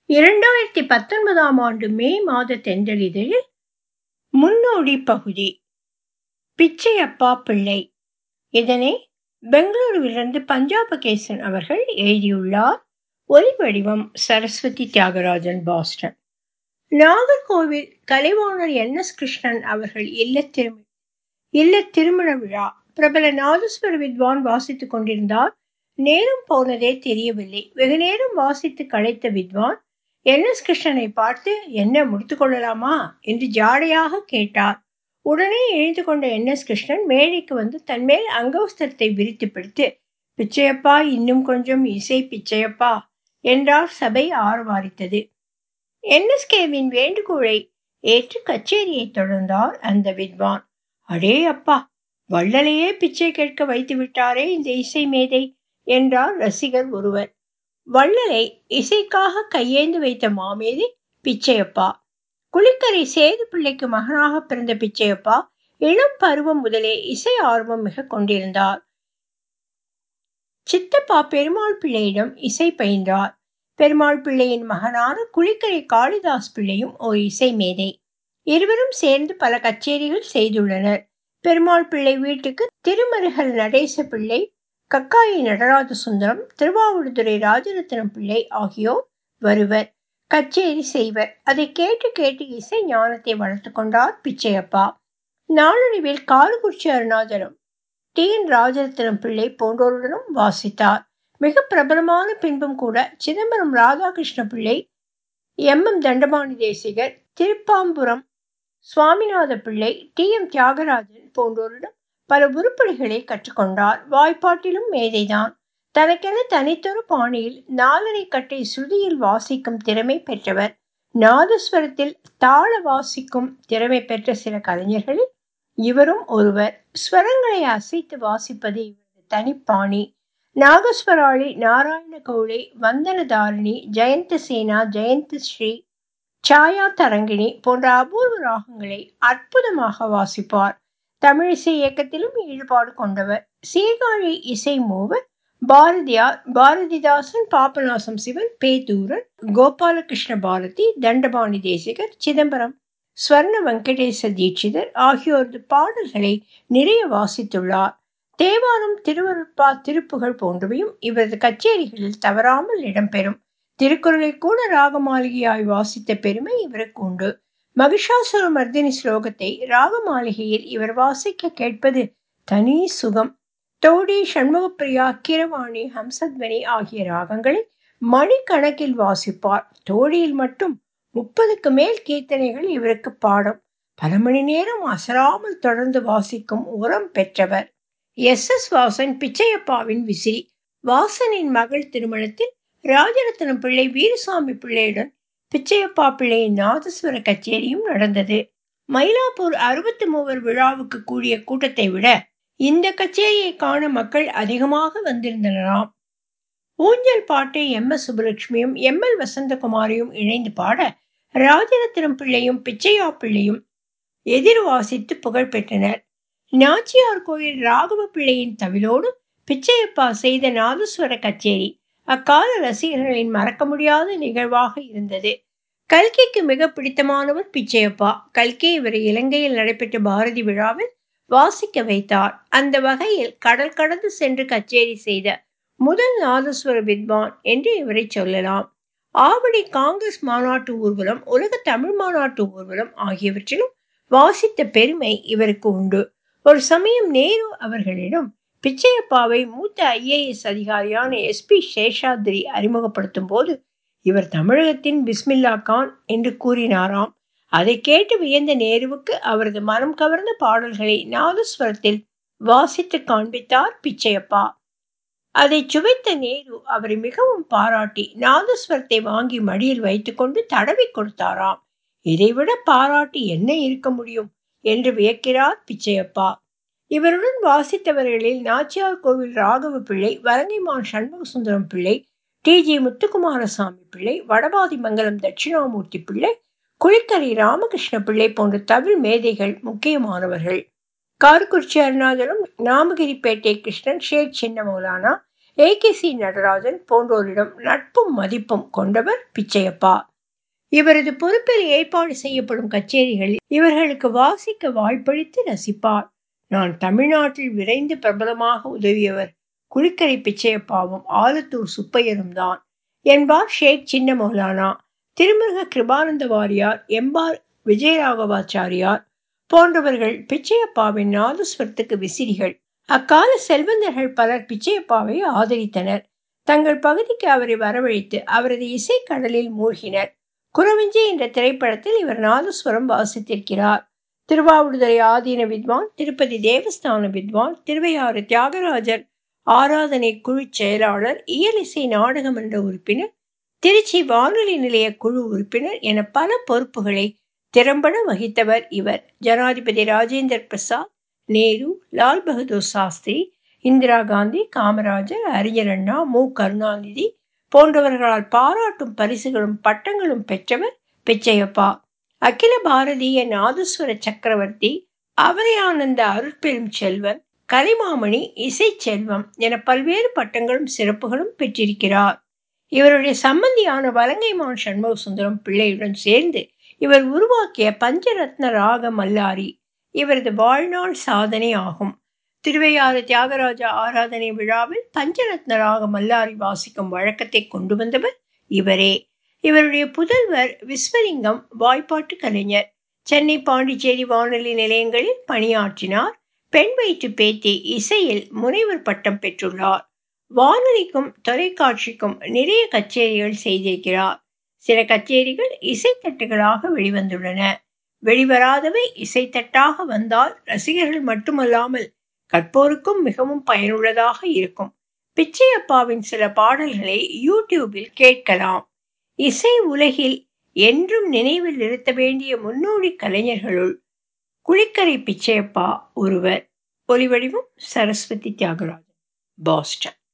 இரண்டாயிரத்தி பத்தொன்பதாம் ஆண்டு மே மாத தென்றலிதழில் முன்னோடி பகுதி பிச்சையப்பா பிள்ளை இதனை பெங்களூருவிலிருந்து பஞ்சாபகேசன் அவர்கள் எழுதியுள்ளார் ஒலி வடிவம் Saraswathi Thiagarajan Boston Nagercoil Kalaivanar N S Krishnan அவர்கள் இல்ல திரும இல்ல திருமண விழா பிரபல நாதஸ்வர வித்வான் வாசித்துக் கொண்டிருந்தார் நேரம் போனதே தெரியவில்லை வெகு நேரம் வாசித்து களைத்த வித்வான் என் எஸ் கிருஷ்ணனை பார்த்து என்ன முடித்துக் கொள்ளலாமா என்று ஜாடையாக கேட்டார் உடனே எழுந்து கொண்ட என் எஸ் கிருஷ்ணன் மேடைக்கு வந்து தன்மேல் அங்கவஸ்திரத்தை விரித்து பிடித்து பிச்சையப்பா இன்னும் கொஞ்சம் இசை பிச்சையப்பா என்றார் சபை ஆரவாரித்தது என்எஸ்கேவின் வேண்டுகோளை ஏற்று கச்சேரியை தொடர்ந்தார் அந்த வித்வான் அடே அப்பா வள்ளலையே பிச்சை கேட்க வைத்து விட்டாரே இந்த இசை மேதை என்றார் ரசிகர் ஒருவர் வள்ளலை இசைக்காக கையேந்து வைத்த மாமேதை பிச்சையப்பா குளிக்கரை சேது பிள்ளைக்கு மகனாக பிறந்த பிச்சையப்பா இளம் பருவம் முதலே இசை ஆர்வம் மிக கொண்டிருந்தார் சித்தப்பா பெருமாள் பிள்ளையிடம் இசை பயின்றார் பெருமாள் பிள்ளையின் மகனான குளிக்கரை காளிதாஸ் பிள்ளையும் ஒரு இசை மேதை இருவரும் சேர்ந்து பல கச்சேரிகள் செய்துள்ளனர் பெருமாள் பிள்ளை வீட்டுக்கு திருமருகல் நடேச பிள்ளை கக்காயி நடராஜ சுந்தரம் திருவாவூடுதுறை ராஜரத்னம் பிள்ளை ஆகியோர் வருவர் கச்சேரி செய்வர் அதை கேட்டு கேட்டு இசை ஞானத்தை வளர்த்து கொண்டார் பிச்சையப்பா நாளடைவில் காலுக்குறிச்சி அருணாச்சலம் டி என் ராஜரத்னம் பிள்ளை போன்றோருடனும் வாசித்தார் மிக பிரபலமான பின்பும் கூட Chidambaram Radhakrishna Pillai M M Dandapani Desikar Thiruppamburam Swaminatha Pillai T M Thiagarajan போன்றோரிடம் பல உருப்படிகளை கற்றுக்கொண்டார் வாய்ப்பாட்டிலும் மேதைதான் தனக்கென தனித்தொரு பாணியில் நாலரை கட்டை சுருதியில் வாசிக்கும் திறமை பெற்றவர் நாதஸ்வரத்தில் தாள வாசிக்கும் திறமை பெற்ற சில கலைஞர்களில் இவரும் ஒருவர் ஸ்வரங்களை அசைத்து வாசிப்பது இவரது தனிப்பாணி நாகஸ்வராளி நாராயண கௌளை வந்தனதாரிணி ஜெயந்த சேனா ஜெயந்த ஸ்ரீ சாயா தரங்கிணி போன்ற அபூர்வ ராகங்களை அற்புதமாக வாசிப்பார் தமிழிசை இயக்கத்திலும் ஈடுபாடு கொண்டவர் சீர்காழி இசை மூவர் பாரதியார் பாரதிதாசன் பாபநாசம் சிவன் பேதூரன் கோபாலகிருஷ்ண பாரதி தண்டபாணி தேசிகர் சிதம்பரம் ஸ்வர்ண வெங்கடேச தீட்சிதர் ஆகியோரது பாடல்களை நிறைய வாசித்துள்ளார் தேவாரம் திருவருட்பா திருப்புகள் போன்றவையும் இவரது கச்சேரிகளில் தவறாமல் இடம்பெறும் திருக்குறளை கூட ராக மாளிகையாய் வாசித்த பெருமை இவருக்கு உண்டு மகிஷாசுர மர்தினி ஸ்லோகத்தை ராக மாளிகையில் இவர் வாசிக்க கேட்பது தனி சுகம் தோடி சண்முகப்பிரியா கிரவாணி ஹம்சத்வனி ஆகிய ராகங்களை மணிக்கணக்கில் வாசிப்பார் தோழியில் மட்டும் முப்பதுக்கு மேல் கீர்த்தனைகள் இவருக்கு பாடம் பல மணி நேரம் அசராமல் தொடர்ந்து வாசிக்கும் உரம் பெற்றவர் எஸ் எஸ் வாசன் பிச்சையப்பாவின் விசிறி வாசனின் மகள் திருமணத்தில் ராஜரத்னம் பிள்ளை வீரசாமி பிள்ளையுடன் பிச்சையப்பா பிள்ளையின் நாதஸ்வர கச்சேரியும் நடந்தது மயிலாப்பூர் அறுபத்தி மூவர் விழாவுக்கு கூடிய கூட்டத்தை விட இந்த கச்சேரியை காண மக்கள் அதிகமாக வந்திருந்தனராம் ஊஞ்சல் பாட்டை எம் எஸ் சுப்புலட்சுமியும் எம் எல் வசந்தகுமாரியும் இணைந்து பாட ராஜரத்னம் பிள்ளையும் பிச்சையா பிள்ளையும் எதிர் வாசித்து புகழ் பெற்றனர் நாச்சியார் கோயில் ராகவ பிள்ளையின் தவிலோடு பிச்சையப்பா செய்த நாதஸ்வர கச்சேரி அக்கால ரசிகர்களின் மறக்க முடியாத நிகழ்வாக இருந்தது கல்கிக்கு மிக பிடித்தமானவர் பிச்சையப்பா கல்கி இவரை இலங்கையில் நடைபெற்ற பாரதி விழாவில் வாசிக்க வைத்தார் அந்த வகையில் கடல் கடந்து சென்று கச்சேரி செய்த முதல் நாதஸ்வர வித்வான் என்று இவரை சொல்லலாம் ஆவடி காங்கிரஸ் மாநாட்டு ஊர்வலம் உலக தமிழ் மாநாட்டு ஊர்வலம் ஆகியவற்றிலும் வாசித்த பெருமை இவருக்கு உண்டு ஒரு சமயம் நேரு அவர்களிடம் பிச்சையப்பாவை மூத்த ஐஏஎஸ் அதிகாரியான எஸ் பி சேஷாத்ரி அறிமுகப்படுத்தும் போது இவர் தமிழகத்தின் பிஸ்மில்லா கான் என்று கூறினாராம் அதை கேட்டு வியந்த நேருவுக்கு அவரது மனம் கவர்ந்த பாடல்களை நாதஸ்வரத்தில் வாசித்து காண்பித்தார் பிச்சையப்பா அதை சுவைத்த நேரு அவரை மிகவும் பாராட்டி நாதஸ்வரத்தை வாங்கி மடியில் வைத்துக்கொண்டு தடவி கொடுத்தாராம் இதைவிட பாராட்டி என்ன இருக்க முடியும் என்று வியக்கிறார் பிச்சையப்பா இவருடன் வாசித்தவர்களில் நாச்சியார் கோவில் ராகவ பிள்ளை வரங்கைமான் சண்முக சுந்தரம் பிள்ளை டி ஜி முத்துக்குமாரசாமி பிள்ளை வடபாதி மங்கலம் தட்சிணாமூர்த்தி பிள்ளை குளிக்கரை ராமகிருஷ்ண பிள்ளை போன்ற தமிழ் மேதைகள் முக்கியமானவர்கள் கார்குறிச்சி Arunachalam Namagiripettai Krishnan Sheikh Chinna Moulana A K C Natarajan போன்றோரிடம் நட்பும் மதிப்பும் கொண்டவர் பிச்சையப்பா இவரது பொறுப்பில் ஏற்பாடு செய்யப்படும் கச்சேரிகளில் இவர்களுக்கு வாசிக்க வாய்ப்பளித்து ரசிப்பார் நான் தமிழ்நாட்டில் விரைந்து பிரபலமாக உதவியவர் குளிக்கரை பிச்சையப்பாவும் ஆலத்தூர் சுப்பையரும் தான் என்பார் ஷேக் சின்ன மௌலானா திருமுருக கிருபானந்த வாரியார் எம்பார் விஜயராகவாச்சாரியார் போன்றவர்கள் பிச்சையப்பாவின் நாதஸ்வரத்துக்கு விசிறிகள் அக்கால செல்வந்தர்கள் பலர் பிச்சையப்பாவை ஆதரித்தனர் தங்கள் பகுதிக்கு அவரை வரவழைத்து அவரது இசை கடலில் மூழ்கினர் குறவஞ்சி என்ற திரைப்படத்தில் இவர் நாதஸ்வரம் வாசித்திருக்கிறார் திருவாவூடுதுறை ஆதீன வித்வான் திருப்பதி தேவஸ்தான வித்வான் திருவையாறு தியாகராஜர் ஆராதனை குழு செயலாளர் இயலிசை நாடகமன்ற உறுப்பினர் திருச்சி வானொலி நிலைய குழு உறுப்பினர் என பல பொறுப்புகளை திறம்பட வகித்தவர் இவர் ஜனாதிபதி ராஜேந்தர் பிரசாத் நேரு லால் பகதூர் சாஸ்திரி இந்திரா காந்தி காமராஜர் அறிஞர் அண்ணா மு கருணாநிதி போன்றவர்களால் பாராட்டும் பரிசுகளும் பட்டங்களும் பெற்றவர் பிச்சையப்பா அகில பாரதிய நாதஸ்வர சக்கரவர்த்தி அவரையானந்த அருட்பெரும் செல்வன் கலைமாமணி இசை செல்வம் என பல்வேறு பட்டங்களும் சிறப்புகளும் பெற்றிருக்கிறார் இவருடைய சம்பந்தியான வலங்கைமான் சண்முக சுந்தரம் பிள்ளையுடன் சேர்ந்து இவர் உருவாக்கிய பஞ்சரத்ன ராக மல்லாரி இவரது வாழ்நாள் சாதனை ஆகும் திருவையாறு தியாகராஜா ஆராதனை விழாவில் பஞ்சரத்ன ராக மல்லாரி வாசிக்கும் வழக்கத்தை கொண்டு வந்தவர் இவரே இவருடைய புதல்வர் விஸ்வலிங்கம் வாய்ப்பாட்டு கலைஞர் சென்னை பாண்டிச்சேரி வானொலி நிலையங்களில் பணியாற்றினார் பெண் வயிற்று பேத்தி இசையில் முனைவர் பட்டம் பெற்றுள்ளார் வானொலிக்கும் தொலைக்காட்சிக்கும் நிறைய கச்சேரிகள் செய்திருக்கிறார் சில கச்சேரிகள் இசைத்தட்டுகளாக வெளிவந்துள்ளன வெளிவராதவை இசைத்தட்டாக வந்தால் ரசிகர்கள் மட்டுமல்லாமல் கற்போருக்கும் மிகவும் பயனுள்ளதாக இருக்கும் பிச்சையப்பாவின் சில பாடல்களை யூடியூபில் கேட்கலாம் இசை உலகில் என்றும் நினைவில் நிறுத்த வேண்டிய முன்னோடி கலைஞர்களுள் குளிக்கரை பிச்சையப்பா ஒருவர் ஒலிவடிவம் சரஸ்வதி தியாகராஜன் பாஸ்டன்